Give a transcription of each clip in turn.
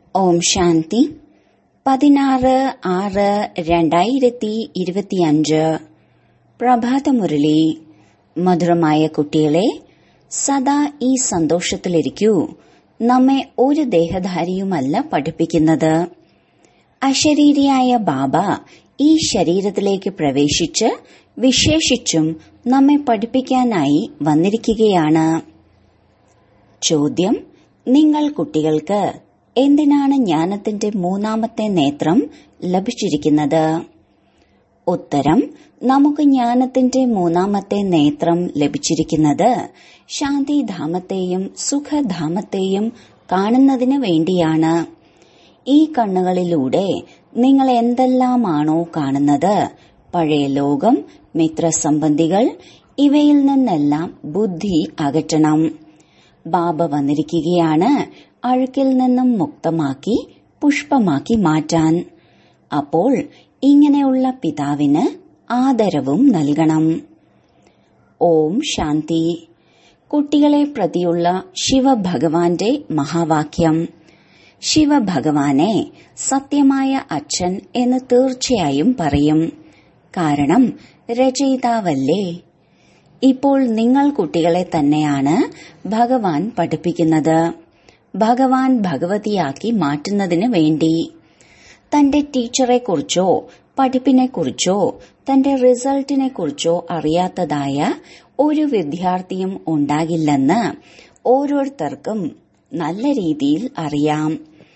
ഓം ശാന്തി പതിനാറ് ആറ് രണ്ടായിരത്തി ഇരുപത്തിയഞ്ച് പ്രഭാതമുരളി മധുരമായ കുട്ടികളെ സദാ ഈ സന്തോഷത്തിലിരിക്കൂ നമ്മെ ഒരു ദേഹധാരിയുമല്ല പഠിപ്പിക്കുന്നത് അശരീരിയായ ബാബ ഈ ശരീരത്തിലേക്ക് പ്രവേശിച്ച് വിശേഷിച്ചും നമ്മെ പഠിപ്പിക്കാനായി വന്നിരിക്കുകയാണ് ചോദ്യം നിങ്ങൾ കുട്ടികൾക്ക് എന്തിനാണ് ജ്ഞാനത്തിന്റെ മൂന്നാമത്തെ നേത്രം ലഭിച്ചിരിക്കുന്നത് ഉത്തരം നമുക്ക് ജ്ഞാനത്തിന്റെ മൂന്നാമത്തെ നേത്രം ലഭിച്ചിരിക്കുന്നത് ശാന്തിധാമത്തെയും സുഖധാമത്തെയും കാണുന്നതിന് വേണ്ടിയാണ് ഈ കണ്ണുകളിലൂടെ നിങ്ങൾ എന്തെല്ലാമാണോ കാണുന്നത് പഴയ ലോകം മിത്രസംബന്ധികൾ ഇവയിൽ നിന്നെല്ലാം ബുദ്ധി അകറ്റണം ബാബ വന്നിരിക്കുകയാണ് അഴുക്കിൽ നിന്നും മുക്തമാക്കി പുഷ്പമാക്കി മാറ്റാൻ അപ്പോൾ ഇങ്ങനെയുള്ള പിതാവിന് ആദരവും നൽകണം ഓം ശാന്തി കുട്ടികളെ പ്രതിയുള്ള ശിവഭഗവാന്റെ മഹാവാക്യം ശിവഭഗവാനെ സത്യമായ അച്ഛൻ എന്ന് തീർച്ചയായും പറയും കാരണം രചയിതാവല്ലേ ഇപ്പോൾ നിങ്ങൾ കുട്ടികളെ തന്നെയാണ് ഭഗവാൻ പഠിപ്പിക്കുന്നത് ഭഗവാൻ ഭഗവതിയാക്കി മാറ്റുന്നതിന് വേണ്ടി തന്റെ ടീച്ചറെക്കുറിച്ചോ പഠിപ്പിനെക്കുറിച്ചോ തന്റെ റിസൾട്ടിനെ കുറിച്ചോ അറിയാത്തതായ ഒരു വിദ്യാർത്ഥിയും ഉണ്ടാകില്ലെന്ന് ഓരോരുത്തർക്കും നല്ല രീതിയിൽ അറിയാം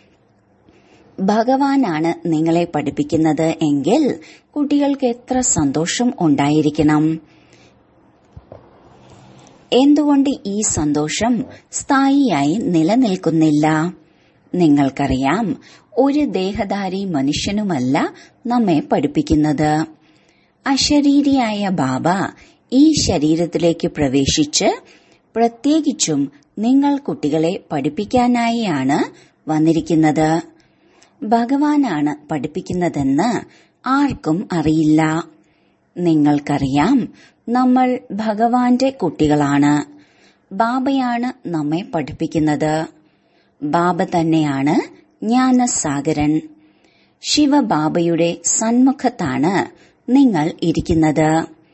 ഭഗവാനാണ് നിങ്ങളെ പഠിപ്പിക്കുന്നത് എങ്കിൽ കുട്ടികൾക്ക് എത്ര സന്തോഷം ഉണ്ടായിരിക്കണം എന്തുകൊണ്ട് ഈ സന്തോഷം സ്ഥായിയായി നിലനിൽക്കുന്നില്ല നിങ്ങൾക്കറിയാം ഒരു ദേഹധാരി മനുഷ്യനുമല്ല നമ്മെ പഠിപ്പിക്കുന്നത് അശരീരിയായ ബാബ ഈ ശരീരത്തിലേക്ക് പ്രവേശിച്ച് പ്രത്യേകിച്ചും നിങ്ങൾ കുട്ടികളെ പഠിപ്പിക്കാനായാണ് വന്നിരിക്കുന്നത് ഭഗവാനാണ് പഠിപ്പിക്കുന്നതെന്ന് ആർക്കും അറിയില്ല നിങ്ങൾക്കറിയാം നമ്മൾ ഭഗവാന്റെ കുട്ടികളാണ് ബാബയാണ് നമ്മെ പഠിപ്പിക്കുന്നത് ബാബ തന്നെയാണ് ജ്ഞാനസാഗരൻ ശിവബാബയുടെ സന്മുഖത്താണ് നിങ്ങൾ ഇരിക്കുന്നത്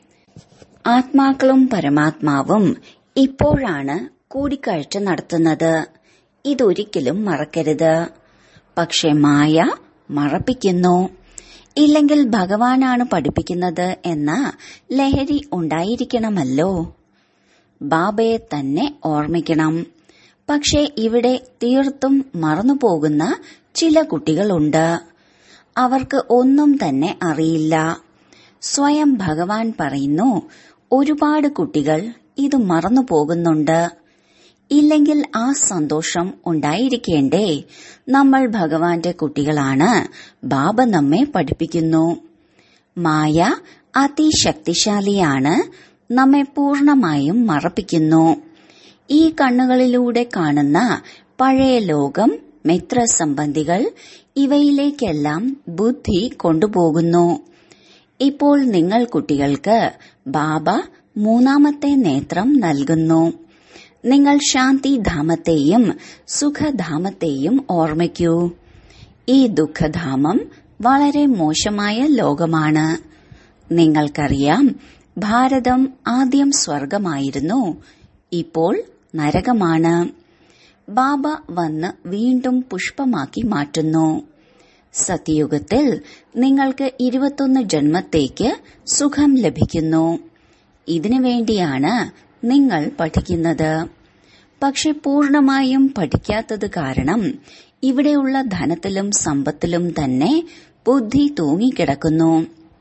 ആത്മാക്കളും പരമാത്മാവും ഇപ്പോഴാണ് കൂടിക്കാഴ്ച നടത്തുന്നത് ഇതൊരിക്കലും മറക്കരുത് പക്ഷെ മായ മറപ്പിക്കുന്നു ഇല്ലെങ്കിൽ ഭഗവാനാണ് പഠിപ്പിക്കുന്നത് എന്ന ലഹരി ഉണ്ടായിരിക്കണമല്ലോ ബാബയെ തന്നെ ഓർമ്മിക്കണം പക്ഷെ ഇവിടെ തീർത്തും മറന്നുപോകുന്ന ചില കുട്ടികളുണ്ട് അവർക്ക് ഒന്നും തന്നെ അറിയില്ല സ്വയം ഭഗവാൻ പറയുന്നു ഒരുപാട് കുട്ടികൾ ഇത് മറന്നു പോകുന്നുണ്ട് ഇല്ലെങ്കിൽ ആ സന്തോഷം ഉണ്ടായിരിക്കേണ്ടേ നമ്മൾ ഭഗവാന്റെ കുട്ടികളാണ് ബാബ നമ്മെ പഠിപ്പിക്കുന്നു മായ അതിശക്തിശാലിയാണ് നമ്മെ പൂർണമായും മറപ്പിക്കുന്നു ഈ കണ്ണുകളിലൂടെ കാണുന്ന പഴയ ലോകം മിത്രസംബന്ധികൾ ഇവയിലേക്കെല്ലാം ബുദ്ധി കൊണ്ടുപോകുന്നു ഇപ്പോൾ നിങ്ങൾ കുട്ടികൾക്ക് ബാബ മൂന്നാമത്തെ നേത്രം നൽകുന്നു നിങ്ങൾ ശാന്തിധാമത്തെയും സുഖധാമത്തെയും ഓർമ്മിക്കൂ ഈ ദുഃഖധാമം വളരെ മോശമായ ലോകമാണ് നിങ്ങൾക്കറിയാം ഭാരതം ആദ്യം സ്വർഗമായിരുന്നു ഇപ്പോൾ നരകമാണ് ബാബ വന്ന് വീണ്ടും പുഷ്പമാക്കി മാറ്റുന്നു സത്യയുഗത്തിൽ നിങ്ങൾക്ക് ഇരുപത്തൊന്ന് ജന്മത്തേക്ക് സുഖം ലഭിക്കുന്നു ഇതിനു വേണ്ടിയാണ് നിങ്ങൾ പഠിക്കുന്നത് പക്ഷെ പൂർണമായും പഠിക്കാത്തത് കാരണം ഇവിടെയുള്ള ധനത്തിലും സമ്പത്തിലും തന്നെ ബുദ്ധി തൂങ്ങിക്കിടക്കുന്നു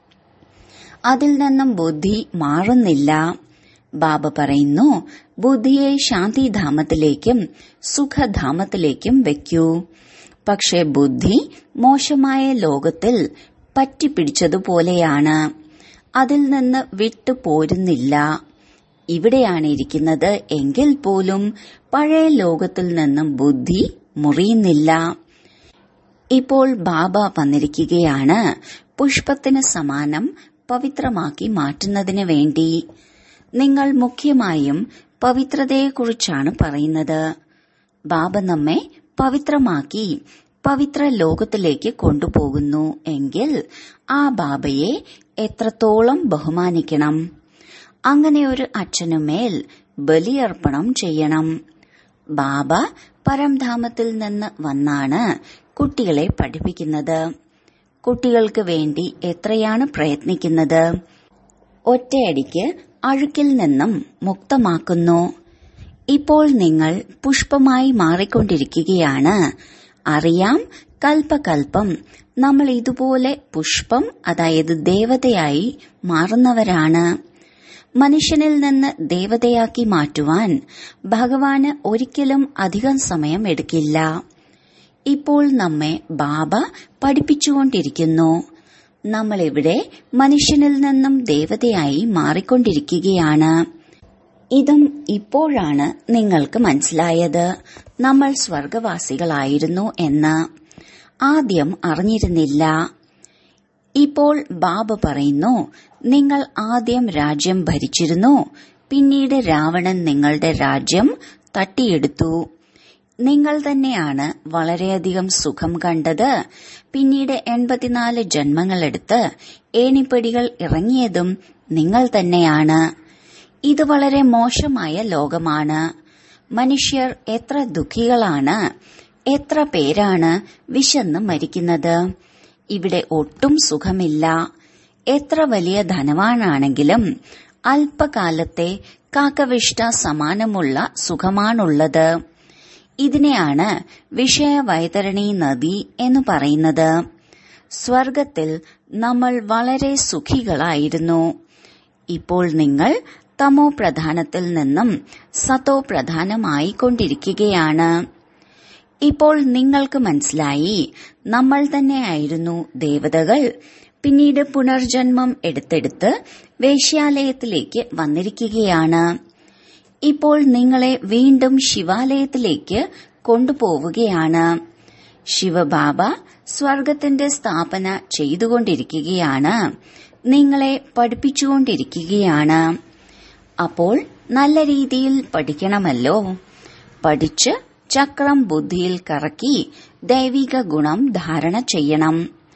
അതിൽ നിന്നും ബുദ്ധി മാറുന്നില്ല ബാബ പറയുന്നു ബുദ്ധിയെ ശാന്തിധാമത്തിലേക്കും സുഖധാമത്തിലേക്കും വെക്കൂ പക്ഷെ ബുദ്ധി മോശമായ ലോകത്തിൽ പറ്റിപ്പിടിച്ചതുപോലെയാണ് അതിൽ നിന്ന് വിട്ടു പോരുന്നില്ല ഇവിടെയാണ് ഇരിക്കുന്നത് എങ്കിൽ പോലും പഴയ ലോകത്തിൽ നിന്നും ബുദ്ധി മുറിയുന്നില്ല ഇപ്പോൾ ബാബ വന്നിരിക്കുകയാണ് പുഷ്പത്തിന് സമാനം പവിത്രമാക്കി മാറ്റുന്നതിന് വേണ്ടി നിങ്ങൾ മുഖ്യമായും പവിത്രതയെക്കുറിച്ചാണ് പറയുന്നത് ബാബ നമ്മെ പവിത്രമാക്കി പവിത്ര ലോകത്തിലേക്ക് കൊണ്ടുപോകുന്നു എങ്കിൽ ആ ബാബയെ എത്രത്തോളം ബഹുമാനിക്കണം അങ്ങനെ ഒരു അച്ഛനുമേൽ ബലിയർപ്പണം ചെയ്യണം ബാബ പരംധാമത്തിൽ നിന്ന് വന്നാണ് കുട്ടികളെ പഠിപ്പിക്കുന്നത് കുട്ടികൾക്ക് വേണ്ടി എത്രയാണ് പ്രയത്നിക്കുന്നത് ഒറ്റയടിക്ക് അഴുക്കിൽ നിന്നും മുക്തമാക്കുന്നു ഇപ്പോൾ നിങ്ങൾ പുഷ്പമായി മാറിക്കൊണ്ടിരിക്കുകയാണ് അറിയാം കൽപ്പകൽപ്പം നമ്മൾ ഇതുപോലെ പുഷ്പം അതായത് ദേവതയായി മാറുന്നവരാണ് മനുഷ്യനിൽ നിന്ന് ദേവതയാക്കി മാറ്റുവാൻ ഭഗവാന് ഒരിക്കലും അധികം സമയം എടുക്കില്ല ഇപ്പോൾ നമ്മെ ബാബ പഠിപ്പിച്ചുകൊണ്ടിരിക്കുന്നു നമ്മളിവിടെ മനുഷ്യനിൽ നിന്നും ദേവതയായി മാറിക്കൊണ്ടിരിക്കുകയാണ് ഇതും ഇപ്പോഴാണ് നിങ്ങൾക്ക് മനസ്സിലായത് നമ്മൾ സ്വർഗവാസികളായിരുന്നു എന്ന് ആദ്യം അറിഞ്ഞിരുന്നില്ല ഇപ്പോൾ ബാബ പറയുന്നു നിങ്ങൾ ആദ്യം രാജ്യം ഭരിച്ചിരുന്നു പിന്നീട് രാവണൻ നിങ്ങളുടെ രാജ്യം തട്ടിയെടുത്തു നിങ്ങൾ തന്നെയാണ് വളരെയധികം സുഖം കണ്ടത് പിന്നീട് എൺപത്തിനാല് ജന്മങ്ങളെടുത്ത് ഏണിപ്പടികൾ ഇറങ്ങിയതും നിങ്ങൾ തന്നെയാണ് ഇത് വളരെ മോശമായ ലോകമാണ് മനുഷ്യർ എത്ര ദുഃഖികളാണ് എത്ര പേരാണ് വിശന്ന് മരിക്കുന്നത് ഇവിടെ ഒട്ടും സുഖമില്ല എത്ര വലിയ ധനവാനാണെങ്കിലും അല്പകാലത്തെ കാക്കവിഷ്ട സമാനമുള്ള സുഖമാണുള്ളത് ഇതിനെയാണ് വിഷയവൈതരണി നദി എന്ന് പറയുന്നത് സ്വർഗത്തിൽ നമ്മൾ വളരെ സുഖികളായിരുന്നു ഇപ്പോൾ നിങ്ങൾ തമോ പ്രധാനത്തിൽ നിന്നും സതോ പ്രധാനമായി കൊണ്ടിരിക്കുകയാണ് ഇപ്പോൾ നിങ്ങൾക്ക് മനസ്സിലായി നമ്മൾ തന്നെയായിരുന്നു ദേവതകൾ പിന്നീട് പുനർജന്മം എടുത്തെടുത്ത് വേശ്യാലയത്തിലേക്ക് വന്നിരിക്കുകയാണ് ഇപ്പോൾ നിങ്ങളെ വീണ്ടും ശിവാലയത്തിലേക്ക് കൊണ്ടുപോവുകയാണ് ശിവബാബ സ്വർഗത്തിന്റെ സ്ഥാപന ചെയ്തുകൊണ്ടിരിക്കുകയാണ് നിങ്ങളെ പഠിപ്പിച്ചുകൊണ്ടിരിക്കുകയാണ് അപ്പോൾ നല്ല രീതിയിൽ പഠിക്കണമല്ലോ പഠിച്ച് ചക്രം ബുദ്ധിയിൽ കറക്കി ദൈവിക ഗുണം ധാരണ ചെയ്യണം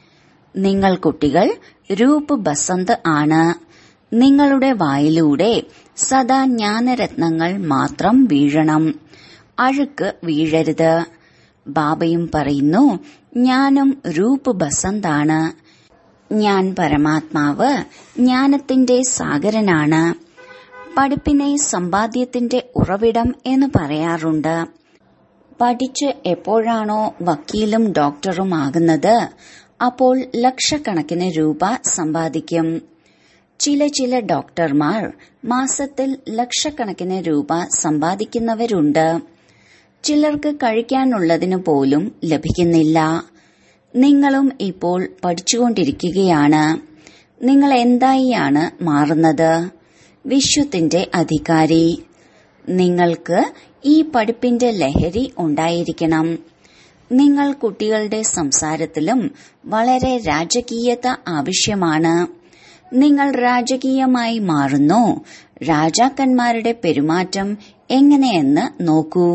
നിങ്ങൾ കുട്ടികൾ രൂപ് ബസന്ത് ആണ് നിങ്ങളുടെ വായിലൂടെ സദാ ജ്ഞാനരത്നങ്ങൾ മാത്രം വീഴണം അഴുക്ക് വീഴരുത് ബാബയും പറയുന്നു ഞാനും രൂപ് ബസന്താണ് ഞാൻ പരമാത്മാവ് ജ്ഞാനത്തിന്റെ സാഗരനാണ് പഠിപ്പിനെ സമ്പാദ്യത്തിന്റെ ഉറവിടം എന്ന് പറയാറുണ്ട് പഠിച്ച് എപ്പോഴാണോ വക്കീലും ഡോക്ടറും ആകുന്നത് അപ്പോൾ ലക്ഷക്കണക്കിന് രൂപ സമ്പാദിക്കും ചില ചില ഡോക്ടർമാർ മാസത്തിൽ ലക്ഷക്കണക്കിന് രൂപ സമ്പാദിക്കുന്നവരുണ്ട് ചിലർക്ക് കഴിക്കാനുള്ളതിനു പോലും ലഭിക്കുന്നില്ല നിങ്ങളും ഇപ്പോൾ പഠിച്ചുകൊണ്ടിരിക്കുകയാണ് നിങ്ങൾ എന്തായിയാണ് മാറുന്നത് വിശ്വത്തിന്റെ അധികാരി നിങ്ങൾക്ക് ഈ പഠിപ്പിന്റെ ലഹരി ഉണ്ടായിരിക്കണം നിങ്ങൾ കുട്ടികളുടെ സംസാരത്തിലും വളരെ രാജകീയത ആവശ്യമാണ് നിങ്ങൾ രാജകീയമായി മാറുന്നു രാജാക്കന്മാരുടെ പെരുമാറ്റം എങ്ങനെയെന്ന് നോക്കൂ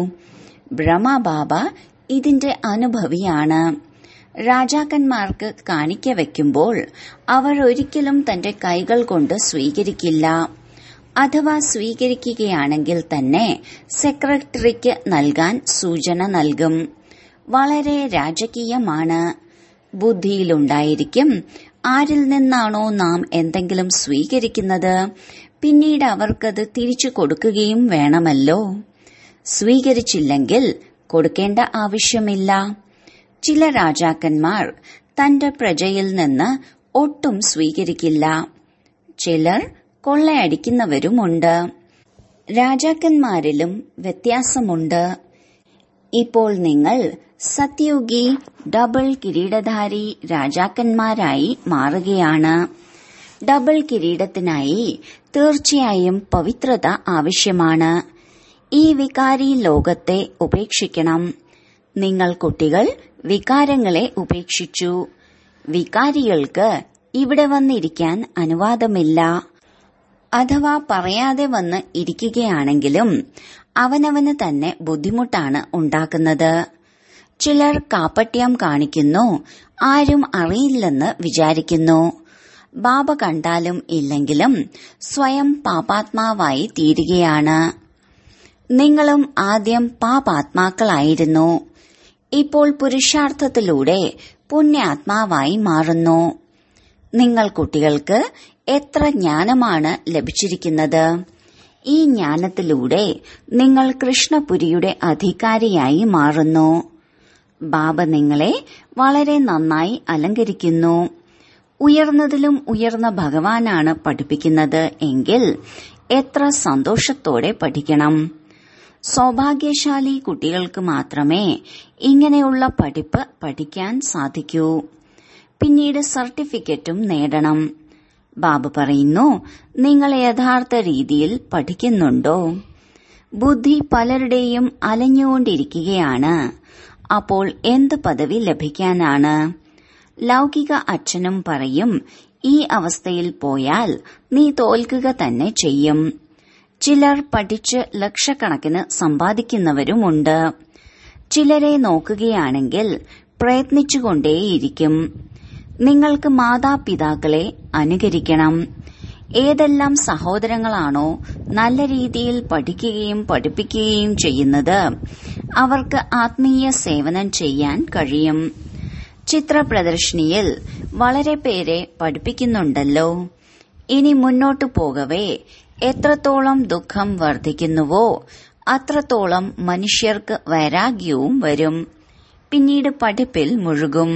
ബ്രഹ്മബാബ ഇതിന്റെ അനുഭവിയാണ് രാജാക്കന്മാർക്ക് കാണിക്ക വയ്ക്കുമ്പോൾ അവർ ഒരിക്കലും തന്റെ കൈകൾ കൊണ്ട് സ്വീകരിക്കില്ല അഥവാ സ്വീകരിക്കുകയാണെങ്കിൽ തന്നെ സെക്രട്ടറിക്ക് നൽകാൻ സൂചന നൽകും വളരെ രാജകീയമാണ് ബുദ്ധിയിലുണ്ടായിരിക്കും ആരിൽ നിന്നാണോ നാം എന്തെങ്കിലും സ്വീകരിക്കുന്നത് പിന്നീട് അവർക്കത് തിരിച്ചു കൊടുക്കുകയും വേണമല്ലോ സ്വീകരിച്ചില്ലെങ്കിൽ കൊടുക്കേണ്ട ആവശ്യമില്ല ചില രാജാക്കന്മാർ തന്റെ പ്രജയിൽ നിന്ന് ഒട്ടും സ്വീകരിക്കില്ല ചിലർ കൊള്ളയടിക്കുന്നവരുമുണ്ട് രാജാക്കന്മാരിലും വ്യത്യാസമുണ്ട് ഇപ്പോൾ നിങ്ങൾ സത്യയുഗി ഡബിൾ കിരീടധാരി രാജാക്കന്മാരായി മാറുകയാണ് ഡബിൾ കിരീടത്തിനായി തീർച്ചയായും പവിത്രത ആവശ്യമാണ് ഈ വികാരി ലോകത്തെ ഉപേക്ഷിക്കണം നിങ്ങൾ കുട്ടികൾ വികാരങ്ങളെ ഉപേക്ഷിച്ചു വികാരികൾക്ക് ഇവിടെ വന്നിരിക്കാൻ അനുവാദമില്ല അഥവാ പറയാതെ വന്ന് ഇരിക്കുകയാണെങ്കിലും അവനവന് തന്നെ ബുദ്ധിമുട്ടാണ് ഉണ്ടാക്കുന്നത് ചിലർ കാപ്പട്യം കാണിക്കുന്നു ആരും അറിയില്ലെന്ന് വിചാരിക്കുന്നു ബാബ കണ്ടാലും ഇല്ലെങ്കിലും സ്വയം പാപാത്മാവായി തീരുകയാണ് നിങ്ങളും ആദ്യം പാപാത്മാക്കളായിരുന്നു ഇപ്പോൾ പുരുഷാർത്ഥത്തിലൂടെ പുണ്യാത്മാവായി മാറുന്നു നിങ്ങൾ കുട്ടികൾക്ക് എത്ര ജ്ഞാനമാണ് ലഭിച്ചിരിക്കുന്നത് ഈ ജ്ഞാനത്തിലൂടെ നിങ്ങൾ കൃഷ്ണപുരിയുടെ അധികാരിയായി മാറുന്നു ബാബ നിങ്ങളെ വളരെ നന്നായി അലങ്കരിക്കുന്നു ഉയർന്നതിലും ഉയർന്ന ഭഗവാനാണ് പഠിപ്പിക്കുന്നത് എങ്കിൽ എത്ര സന്തോഷത്തോടെ പഠിക്കണം സൗഭാഗ്യശാലി കുട്ടികൾക്ക് മാത്രമേ ഇങ്ങനെയുള്ള പഠിപ്പ് പഠിക്കാൻ സാധിക്കൂ പിന്നീട് സർട്ടിഫിക്കറ്റും നേടണം ബാബു പറയുന്നു നിങ്ങൾ യഥാർത്ഥ രീതിയിൽ പഠിക്കുന്നുണ്ടോ ബുദ്ധി പലരുടെയും അലഞ്ഞുകൊണ്ടിരിക്കുകയാണ് അപ്പോൾ എന്ത് പദവി ലഭിക്കാനാണ് ലൗകിക അച്ഛനും പറയും ഈ അവസ്ഥയിൽ പോയാൽ നീ തോൽക്കുക തന്നെ ചെയ്യും ചിലർ പഠിച്ച് ലക്ഷക്കണക്കിന് സമ്പാദിക്കുന്നവരുമുണ്ട് ചിലരെ നോക്കുകയാണെങ്കിൽ പ്രയത്നിച്ചുകൊണ്ടേയിരിക്കും നിങ്ങൾക്ക് മാതാപിതാക്കളെ അനുകരിക്കണം ഏതെല്ലാം സഹോദരങ്ങളാണോ നല്ല രീതിയിൽ പഠിക്കുകയും പഠിപ്പിക്കുകയും ചെയ്യുന്നത് അവർക്ക് ആത്മീയ സേവനം ചെയ്യാൻ കഴിയും ചിത്ര പ്രദർശനിയിൽ വളരെ പേരെ പഠിപ്പിക്കുന്നുണ്ടല്ലോ ഇനി മുന്നോട്ടു പോകവേ എത്രത്തോളം ദുഃഖം വർദ്ധിക്കുന്നുവോ അത്രത്തോളം മനുഷ്യർക്ക് വൈരാഗ്യവും വരും പിന്നീട് പഠിപ്പിൽ മുഴുകും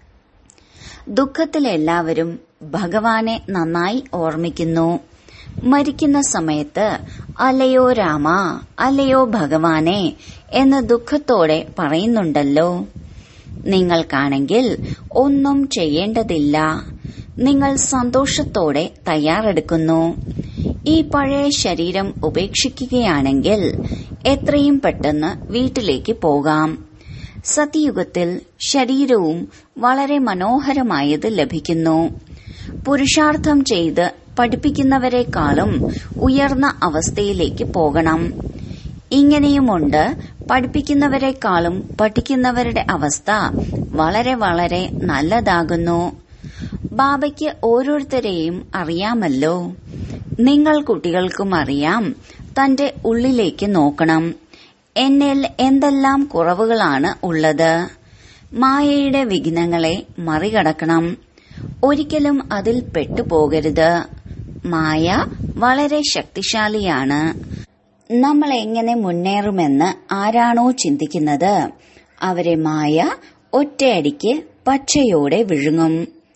ദുഃഖത്തിൽ എല്ലാവരും ഭഗവാനെ നന്നായി ഓർമ്മിക്കുന്നു മരിക്കുന്ന സമയത്ത് അല്ലയോ രാമ അല്ലയോ ഭഗവാനെ എന്ന് ദുഃഖത്തോടെ പറയുന്നുണ്ടല്ലോ നിങ്ങൾക്കാണെങ്കിൽ ഒന്നും ചെയ്യേണ്ടതില്ല നിങ്ങൾ സന്തോഷത്തോടെ തയ്യാറെടുക്കുന്നു ഈ പഴയ ശരീരം ഉപേക്ഷിക്കുകയാണെങ്കിൽ എത്രയും പെട്ടെന്ന് വീട്ടിലേക്ക് പോകാം സത്യയുഗത്തിൽ ശരീരവും വളരെ മനോഹരമായത് ലഭിക്കുന്നു പുരുഷാർത്ഥം ചെയ്ത് പഠിപ്പിക്കുന്നവരെക്കാളും ഉയർന്ന അവസ്ഥയിലേക്ക് പോകണം ഇങ്ങനെയുമുണ്ട് പഠിപ്പിക്കുന്നവരെക്കാളും പഠിക്കുന്നവരുടെ അവസ്ഥ വളരെ വളരെ നല്ലതാകുന്നു ബാബയ്ക്ക് ഓരോരുത്തരെയും അറിയാമല്ലോ നിങ്ങൾ കുട്ടികൾക്കും അറിയാം തന്റെ ഉള്ളിലേക്ക് നോക്കണം എന്നിൽ എന്തെല്ലാം കുറവുകളാണ് ഉള്ളത് മായയുടെ വിഘ്നങ്ങളെ മറികടക്കണം ഒരിക്കലും അതിൽ പെട്ടുപോകരുത് മായ വളരെ ശക്തിശാലിയാണ് നമ്മൾ എങ്ങനെ മുന്നേറുമെന്ന് ആരാണോ ചിന്തിക്കുന്നത് അവരെ മായ ഒറ്റയടിക്ക് പച്ചയോടെ വിഴുങ്ങും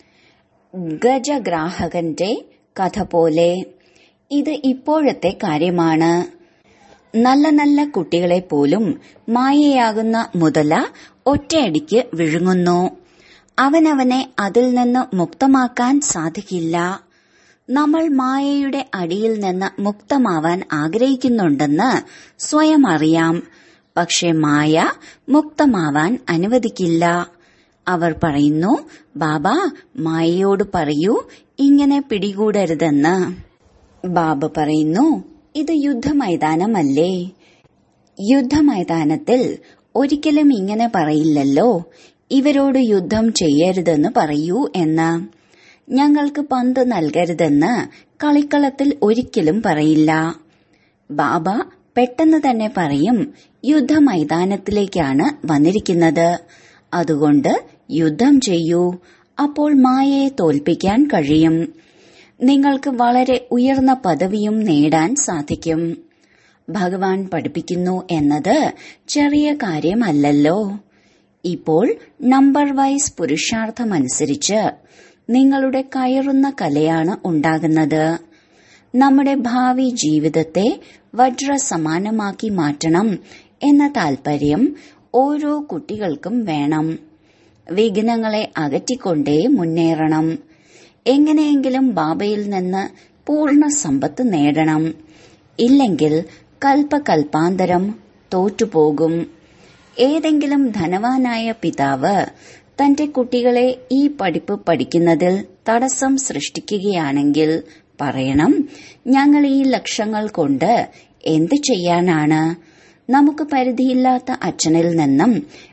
ഗജഗ്രാഹകന്റെ കഥ പോലെ ഇത് ഇപ്പോഴത്തെ കാര്യമാണ് നല്ല നല്ല കുട്ടികളെ പോലും മായയാകുന്ന മുതല ഒറ്റയടിക്ക് വിഴുങ്ങുന്നു അവനവനെ അതിൽ നിന്ന് മുക്തമാക്കാൻ സാധിക്കില്ല നമ്മൾ മായയുടെ അടിയിൽ നിന്ന് മുക്തമാവാൻ ആഗ്രഹിക്കുന്നുണ്ടെന്ന് സ്വയം അറിയാം പക്ഷെ മായ മുക്തമാവാൻ അനുവദിക്കില്ല അവർ പറയുന്നു ബാബ മായയോട് പറയൂ ഇങ്ങനെ പിടികൂടരുതെന്ന് ബാബ പറയുന്നു ഇത് യുദ്ധമൈതാനമല്ലേ യുദ്ധമൈതാനത്തിൽ ഒരിക്കലും ഇങ്ങനെ പറയില്ലല്ലോ ഇവരോട് യുദ്ധം ചെയ്യരുതെന്ന് പറയൂ എന്ന് ഞങ്ങൾക്ക് പന്ത് നൽകരുതെന്ന് കളിക്കളത്തിൽ ഒരിക്കലും പറയില്ല ബാബ പെട്ടെന്ന് തന്നെ പറയും യുദ്ധമൈതാനത്തിലേക്കാണ് വന്നിരിക്കുന്നത് അതുകൊണ്ട് യുദ്ധം ചെയ്യൂ അപ്പോൾ മായയെ തോൽപ്പിക്കാൻ കഴിയും നിങ്ങൾക്ക് വളരെ ഉയർന്ന പദവിയും നേടാൻ സാധിക്കും ഭഗവാൻ പഠിപ്പിക്കുന്നു എന്നത് ചെറിയ കാര്യമല്ലല്ലോ ഇപ്പോൾ നമ്പർ വൈസ് പുരുഷാർത്ഥമനുസരിച്ച് നിങ്ങളുടെ കയറുന്ന കലയാണ് ഉണ്ടാകുന്നത് നമ്മുടെ ഭാവി ജീവിതത്തെ വജ്ര സമാനമാക്കി മാറ്റണം എന്ന താൽപര്യം ഓരോ കുട്ടികൾക്കും വേണം വിഘ്നങ്ങളെ അകറ്റിക്കൊണ്ടേ മുന്നേറണം എങ്ങനെയെങ്കിലും ബാബയിൽ നിന്ന് പൂർണ്ണ സമ്പത്ത് നേടണം ഇല്ലെങ്കിൽ കൽപ്പകൽപ്പാന്തരം തോറ്റുപോകും ഏതെങ്കിലും ധനവാനായ പിതാവ് തന്റെ കുട്ടികളെ ഈ പഠിപ്പ് പഠിക്കുന്നതിൽ തടസ്സം സൃഷ്ടിക്കുകയാണെങ്കിൽ പറയണം ഞങ്ങൾ ഈ ലക്ഷങ്ങൾ കൊണ്ട് എന്ത് ചെയ്യാനാണ് നമുക്ക് പരിധിയില്ലാത്ത അച്ഛനിൽ നിന്നും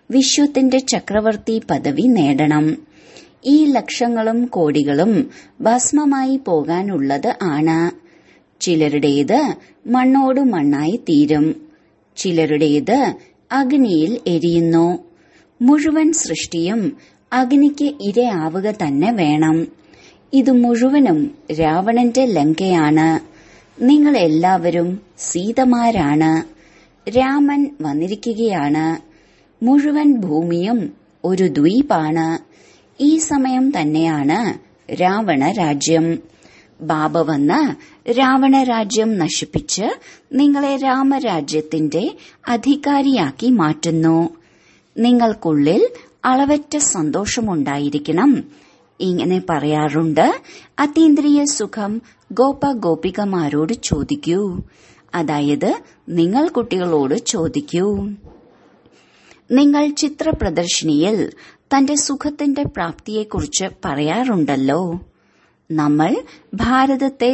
വിശ്വത്തിന്റെ ചക്രവർത്തി പദവി നേടണം ഈ ലക്ഷങ്ങളും കോടികളും ഭസ്മമായി പോകാനുള്ളത് ആണ് ചിലരുടേത് മണ്ണോട് മണ്ണായി തീരും ചിലരുടേത് അഗ്നിയിൽ എരിയുന്നു മുഴുവൻ സൃഷ്ടിയും അഗ്നിക്ക് ഇരയാവുക തന്നെ വേണം ഇത് മുഴുവനും രാവണന്റെ ലങ്കയാണ് നിങ്ങൾ എല്ലാവരും സീതമാരാണ് രാമൻ വന്നിരിക്കുകയാണ് മുഴുവൻ ഭൂമിയും ഒരു ദ്വീപാണ് ഈ സമയം തന്നെയാണ് രാവണ രാജ്യം ബാബ വന്ന് രാവണ രാജ്യം നശിപ്പിച്ച് നിങ്ങളെ രാമരാജ്യത്തിന്റെ അധികാരിയാക്കി മാറ്റുന്നു നിങ്ങൾക്കുള്ളിൽ അളവറ്റ സന്തോഷമുണ്ടായിരിക്കണം ഇങ്ങനെ പറയാറുണ്ട് അതീന്ദ്രിയ സുഖം ഗോപ ഗോപികമാരോട് ചോദിക്കൂ അതായത് നിങ്ങൾ കുട്ടികളോട് ചോദിക്കൂ നിങ്ങൾ ചിത്ര പ്രദർശിനിയിൽ തന്റെ സുഖത്തിന്റെ പ്രാപ്തിയെക്കുറിച്ച് പറയാറുണ്ടല്ലോ നമ്മൾ ഭാരതത്തെ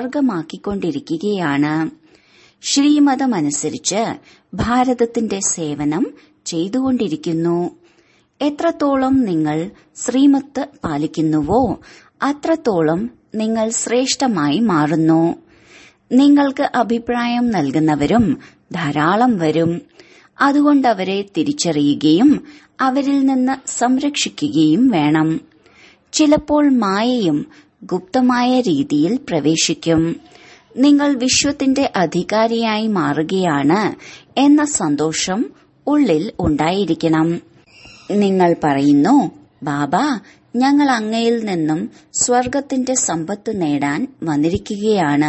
സ്വർഗമാക്കിക്കൊണ്ടിരിക്കുകയാണ് ശ്രീമതമനുസരിച്ച് ഭാരതത്തിന്റെ സേവനം ചെയ്തുകൊണ്ടിരിക്കുന്നു എത്രത്തോളം നിങ്ങൾ ശ്രീമത്ത് പാലിക്കുന്നുവോ അത്രത്തോളം നിങ്ങൾ ശ്രേഷ്ഠമായി മാറുന്നു നിങ്ങൾക്ക് അഭിപ്രായം നൽകുന്നവരും ധാരാളം വരും അതുകൊണ്ട് അവരെ തിരിച്ചറിയുകയും അവരിൽ നിന്ന് സംരക്ഷിക്കുകയും വേണം ചിലപ്പോൾ മായയും ഗുപ്തമായ രീതിയിൽ പ്രവേശിക്കും നിങ്ങൾ വിശ്വത്തിന്റെ അധികാരിയായി മാറുകയാണ് എന്ന സന്തോഷം ഉള്ളിൽ ഉണ്ടായിരിക്കണം നിങ്ങൾ പറയുന്നു ബാബ ഞങ്ങൾ അങ്ങയിൽ നിന്നും സ്വർഗത്തിന്റെ സമ്പത്ത് നേടാൻ വന്നിരിക്കുകയാണ്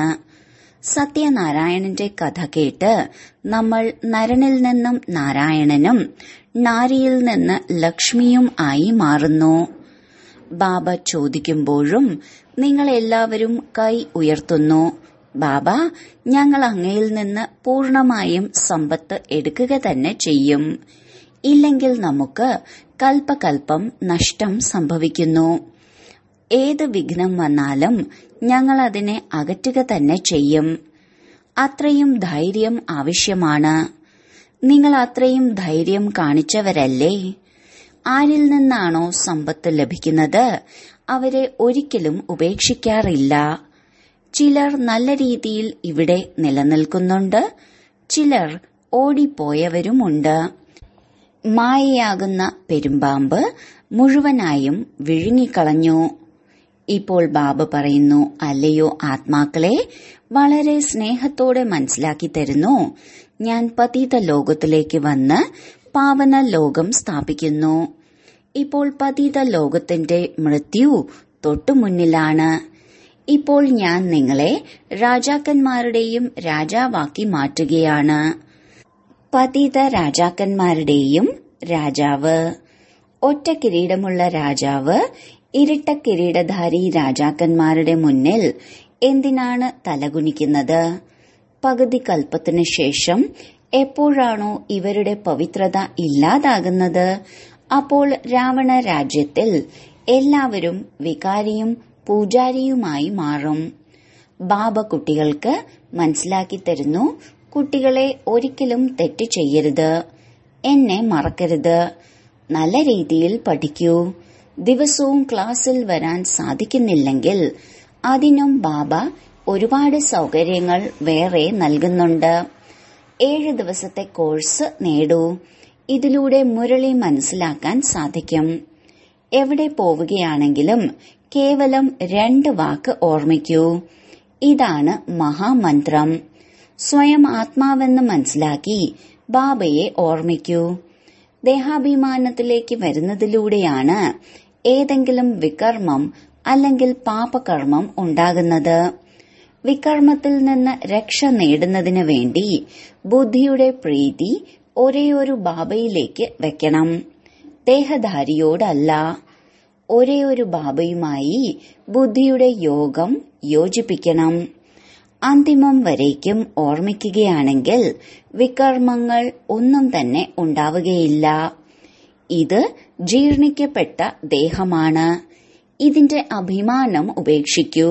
സത്യനാരായണന്റെ കഥ കേട്ട് നമ്മൾ നരനിൽ നിന്നും നാരായണനും നാരിയിൽ നിന്ന് ലക്ഷ്മിയും ആയി മാറുന്നു ബാബ ചോദിക്കുമ്പോഴും നിങ്ങൾ എല്ലാവരും കൈ ഉയർത്തുന്നു ബാബ ഞങ്ങൾ അങ്ങയിൽ നിന്ന് പൂർണമായും സമ്പത്ത് എടുക്കുക തന്നെ ചെയ്യും ഇല്ലെങ്കിൽ നമുക്ക് കൽപ്പകൽപ്പം നഷ്ടം സംഭവിക്കുന്നു ഏത് വിഘ്നം വന്നാലും ഞങ്ങൾ അതിനെ അകറ്റുക തന്നെ ചെയ്യും അത്രയും ധൈര്യം ആവശ്യമാണ് നിങ്ങൾ അത്രയും ധൈര്യം കാണിച്ചവരല്ലേ ആരിൽ നിന്നാണോ സമ്പത്ത് ലഭിക്കുന്നത് അവരെ ഒരിക്കലും ഉപേക്ഷിക്കാറില്ല ചിലർ നല്ല രീതിയിൽ ഇവിടെ നിലനിൽക്കുന്നുണ്ട് ചിലർ ഓടിപ്പോയവരുമുണ്ട് മായയാകുന്ന പെരുമ്പാമ്പ് മുഴുവനായും വിഴുങ്ങിക്കളഞ്ഞു ഇപ്പോൾ ബാബ പറയുന്നു അല്ലയോ ആത്മാക്കളെ വളരെ സ്നേഹത്തോടെ മനസ്സിലാക്കി തരുന്നു ഞാൻ പതീത ലോകത്തിലേക്ക് വന്ന് പാവന ലോകം സ്ഥാപിക്കുന്നു ഇപ്പോൾ പതീത ലോകത്തിന്റെ മൃത്യു തൊട്ടുമുന്നിലാണ് ഇപ്പോൾ ഞാൻ നിങ്ങളെ രാജാക്കന്മാരുടെയും രാജാവാക്കി മാറ്റുകയാണ് പതിത രാജാക്കന്മാരുടെയും രാജാവ് ഒറ്റ കിരീടമുള്ള രാജാവ് ഇരട്ട കിരീടധാരി രാജാക്കന്മാരുടെ മുന്നിൽ എന്തിനാണ് തലകുനിക്കുന്നത് പകുതി കൽപ്പത്തിനു ശേഷം എപ്പോഴാണോ ഇവരുടെ പവിത്രത ഇല്ലാതാകുന്നത് അപ്പോൾ രാവണ രാജ്യത്തിൽ എല്ലാവരും വികാരിയും പൂജാരിയുമായി മാറും ബാബ കുട്ടികൾക്ക് മനസ്സിലാക്കി തരുന്നു കുട്ടികളെ ഒരിക്കലും തെറ്റ് ചെയ്യരുത് എന്നെ മറക്കരുത് നല്ല രീതിയിൽ പഠിക്കൂ ദിവസവും ക്ലാസ്സിൽ വരാൻ സാധിക്കുന്നില്ലെങ്കിൽ അതിനും ബാബ ഒരുപാട് സൗകര്യങ്ങൾ വേറെ നൽകുന്നുണ്ട് ഏഴ് ദിവസത്തെ കോഴ്സ് നേടൂ ഇതിലൂടെ മുരളി മനസ്സിലാക്കാൻ സാധിക്കും എവിടെ പോവുകയാണെങ്കിലും കേവലം രണ്ട് വാക്ക് ഓർമ്മിക്കൂ ഇതാണ് മഹാമന്ത്രം സ്വയം ആത്മാവെന്ന് മനസ്സിലാക്കി ബാബയെ ഓർമ്മിക്കൂ ദേഹാഭിമാനത്തിലേക്ക് വരുന്നതിലൂടെയാണ് ഏതെങ്കിലും വികർമ്മം അല്ലെങ്കിൽ പാപകർമ്മം ഉണ്ടാകുന്നത് വികർമ്മത്തിൽ നിന്ന് രക്ഷ നേടുന്നതിന് വേണ്ടി ബുദ്ധിയുടെ പ്രീതി ഒരേയൊരു ബാബയിലേക്ക് വെക്കണം ദേഹധാരിയോടല്ല ഒരേയൊരു ബാബയുമായി ബുദ്ധിയുടെ യോഗം യോജിപ്പിക്കണം അന്തിമം വരേക്കും ഓർമ്മിക്കുകയാണെങ്കിൽ വികർമ്മങ്ങൾ ഒന്നും തന്നെ ഉണ്ടാവുകയില്ല ഇത് ജീർണിക്കപ്പെട്ട ദേഹമാണ് ഇതിന്റെ അഭിമാനം ഉപേക്ഷിക്കൂ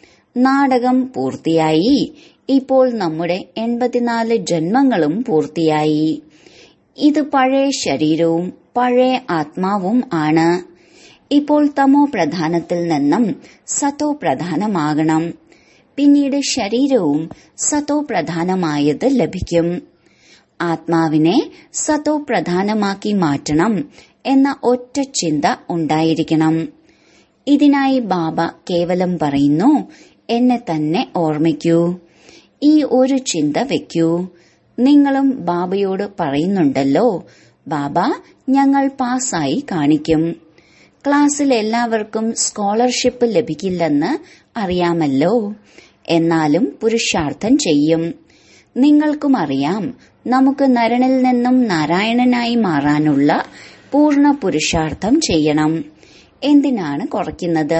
നാടകം പൂർത്തിയായി ഇപ്പോൾ നമ്മുടെ എൺപത്തിനാല് ജന്മങ്ങളും പൂർത്തിയായി ഇത് പഴയ ശരീരവും പഴയ ആത്മാവും ആണ് ഇപ്പോൾ തമോ പ്രധാനത്തിൽ നിന്നും സത്തോ പ്രധാനമാകണം പിന്നീട് ശരീരവും സത്തോ പ്രധാനമായത് ലഭിക്കും ആത്മാവിനെ സത്തോ പ്രധാനമാക്കി മാറ്റണം എന്ന ഒറ്റ ചിന്ത ഉണ്ടായിരിക്കണം ഇതിനായി ബാബ കേവലം പറയുന്നു എന്നെ തന്നെ ഓർമ്മിക്കൂ ഈ ഒരു ചിന്ത വെക്കൂ നിങ്ങളും ബാബയോട് പറയുന്നുണ്ടല്ലോ ബാബ ഞങ്ങൾ പാസ്സായി കാണിക്കും ക്ലാസ്സിൽ എല്ലാവർക്കും സ്കോളർഷിപ്പ് ലഭിക്കില്ലെന്ന് അറിയാമല്ലോ എന്നാലും പുരുഷാർത്ഥം ചെയ്യും നിങ്ങൾക്കും അറിയാം നമുക്ക് നരനിൽ നിന്നും നാരായണനായി മാറാനുള്ള പൂർണ്ണ പുരുഷാർത്ഥം ചെയ്യണം എന്തിനാണ് കുറയ്ക്കുന്നത്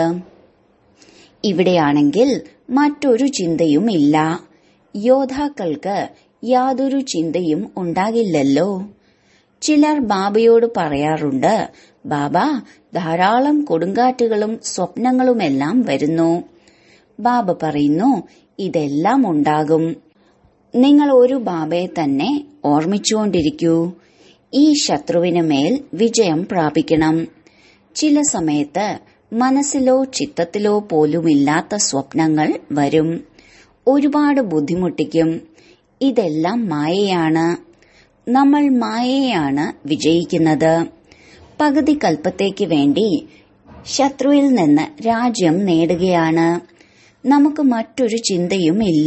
ഇവിടെയാണെങ്കിൽ മറ്റൊരു ചിന്തയും ഇല്ല യോദ്ധാക്കൾക്ക് യാതൊരു ചിന്തയും ഉണ്ടാകില്ലല്ലോ ചിലർ ബാബയോട് പറയാറുണ്ട് ബാബ ധാരാളം കൊടുങ്കാറ്റുകളും സ്വപ്നങ്ങളുമെല്ലാം വരുന്നു ബാബ പറയുന്നു ഇതെല്ലാം ഉണ്ടാകും നിങ്ങൾ ഒരു ബാബയെ തന്നെ ഓർമ്മിച്ചുകൊണ്ടിരിക്കൂ ഈ ശത്രുവിന് മേൽ വിജയം പ്രാപിക്കണം ചില സമയത്ത് മനസ്സിലോ ചിത്തത്തിലോ പോലുമില്ലാത്ത സ്വപ്നങ്ങൾ വരും ഒരുപാട് ബുദ്ധിമുട്ടിക്കും ഇതെല്ലാം മായയാണ് നമ്മൾ മായയാണ് വിജയിക്കുന്നത് പകുതി കൽപ്പത്തേക്ക് വേണ്ടി ശത്രുവിൽ നിന്ന് രാജ്യം നേടുകയാണ് നമുക്ക് മറ്റൊരു ചിന്തയും ഇല്ല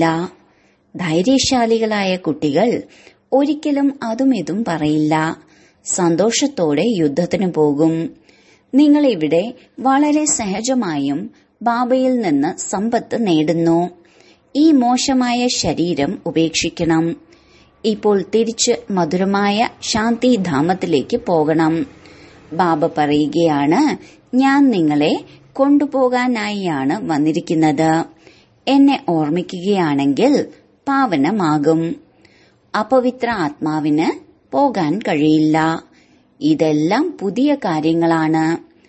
ധൈര്യശാലികളായ കുട്ടികൾ ഒരിക്കലും അതും ഇതും പറയില്ല സന്തോഷത്തോടെ യുദ്ധത്തിന് പോകും നിങ്ങൾ ഇവിടെ വളരെ സഹജമായും ബാബയിൽ നിന്ന് സമ്പത്ത് നേടുന്നു ഈ മോശമായ ശരീരം ഉപേക്ഷിക്കണം ഇപ്പോൾ തിരിച്ച് മധുരമായ ശാന്തിധാമത്തിലേക്ക് പോകണം ബാബ പറയുകയാണ് ഞാൻ നിങ്ങളെ കൊണ്ടുപോകാനായാണ് വന്നിരിക്കുന്നത് എന്നെ ഓർമ്മിക്കുകയാണെങ്കിൽ പാവനമാകും അപവിത്ര ആത്മാവിന് പോകാൻ കഴിയില്ല ഇതെല്ലാം പുതിയ കാര്യങ്ങളാണ്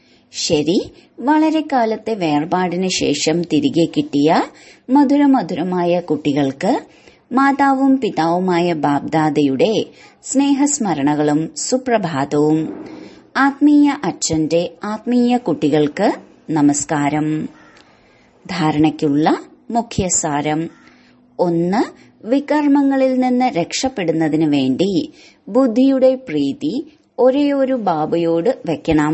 ശരി വളരെ കാലത്തെ വേർപാടിന് ശേഷം തിരികെ കിട്ടിയ മധുരമധുരമായ കുട്ടികൾക്ക് മാതാവും പിതാവുമായ ബാബ്ദാദയുടെ സ്നേഹസ്മരണകളും സുപ്രഭാതവും ആത്മീയ അച്ഛന്റെ ആത്മീയ കുട്ടികൾക്ക് നമസ്കാരം ധാരണയ്ക്കുള്ള മുഖ്യസാരം ഒന്ന് വികർമ്മങ്ങളിൽ നിന്ന് രക്ഷപ്പെടുന്നതിന് വേണ്ടി ബുദ്ധിയുടെ പ്രീതി ഒരേയൊരു ബാബയോട് വെക്കണം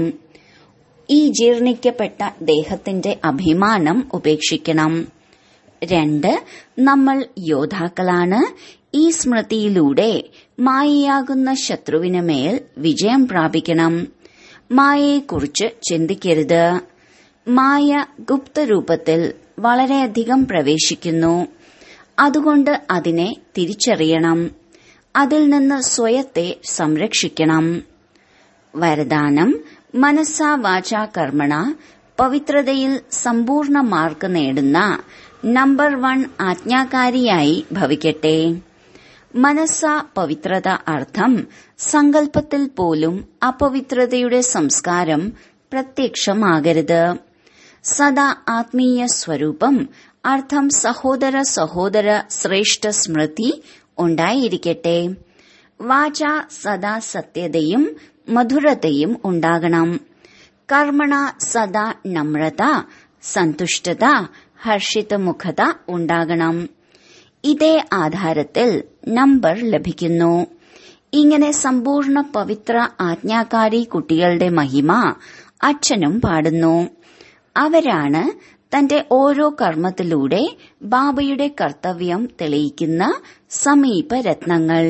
ഈ ജീർണിക്കപ്പെട്ട ദേഹത്തിന്റെ അഭിമാനം ഉപേക്ഷിക്കണം രണ്ട് നമ്മൾ യോദ്ധാക്കളാണ് ഈ സ്മൃതിയിലൂടെ മായയാകുന്ന ശത്രുവിന് മേൽ വിജയം പ്രാപിക്കണം മായയെക്കുറിച്ച് ചിന്തിക്കരുത് മായ ഗുപ്തരൂപത്തിൽ വളരെയധികം പ്രവേശിക്കുന്നു അതുകൊണ്ട് അതിനെ തിരിച്ചറിയണം അതിൽ നിന്ന് സ്വയത്തെ സംരക്ഷിക്കണം വരദാനം മനസ്സാ വാചാ കർമ്മണ പവിത്രതയിൽ സമ്പൂർണ്ണ മാർക്ക് നേടുന്ന നമ്പർ വൺ ആജ്ഞാകാരിയായി ഭവിക്കട്ടെ മനസ്സ പവിത്രത അർത്ഥം സങ്കല്പത്തിൽ പോലും അപവിത്രതയുടെ സംസ്കാരം പ്രത്യക്ഷമാകരുത് സദാ ആത്മീയ സ്വരൂപം അർത്ഥം സഹോദര സഹോദര ശ്രേഷ്ഠ സ്മൃതി ഉണ്ടായിരിക്കട്ടെ വാച സദാ സത്യതയും മധുരതയും ഉണ്ടാകണം കർമ്മണ സദാ നമ്രത സന്തുഷ്ടത ഹർഷിതമുഖത ഉണ്ടാകണം ഇതേ ആധാരത്തിൽ നമ്പർ ലഭിക്കുന്നു ഇങ്ങനെ സമ്പൂർണ്ണ പവിത്ര ആജ്ഞാകാരി കുട്ടികളുടെ മഹിമ അച്ഛനും പാടുന്നു അവരാണ് തന്റെ ഓരോ കർമ്മത്തിലൂടെ ബാബയുടെ കർത്തവ്യം തെളിയിക്കുന്ന സമീപരത്നങ്ങൾ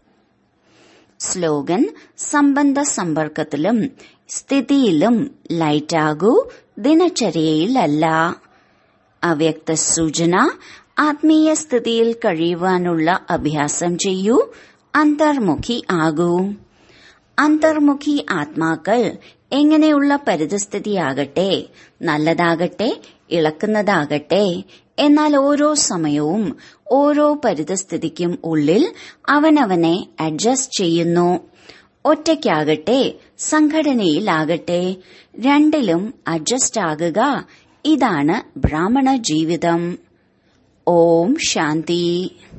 സ്ലോഗൻ സംബന്ധ സമ്പർക്കത്തിലും സ്ഥിതിയിലും ലൈറ്റാകൂ ദിനചര്യയിലല്ല അവ്യക്ത സൂചന ആത്മീയ സ്ഥിതിയിൽ കഴിയുവാനുള്ള അഭ്യാസം ചെയ്യൂ അന്തർമുഖി ആകൂ അന്തർമുഖി ആത്മാക്കൾ എങ്ങനെയുള്ള പരിതസ്ഥിതിയാകട്ടെ നല്ലതാകട്ടെ ഇളക്കുന്നതാകട്ടെ എന്നാൽ ഓരോ സമയവും ഓരോ പരിതസ്ഥിതിക്കും ഉള്ളിൽ അവനവനെ അഡ്ജസ്റ്റ് ചെയ്യുന്നു ഒറ്റയ്ക്കാകട്ടെ സംഘടനയിലാകട്ടെ രണ്ടിലും അഡ്ജസ്റ്റ് ആകുക ഇതാണ് ബ്രാഹ്മണ ജീവിതം ഓം ശാന്തി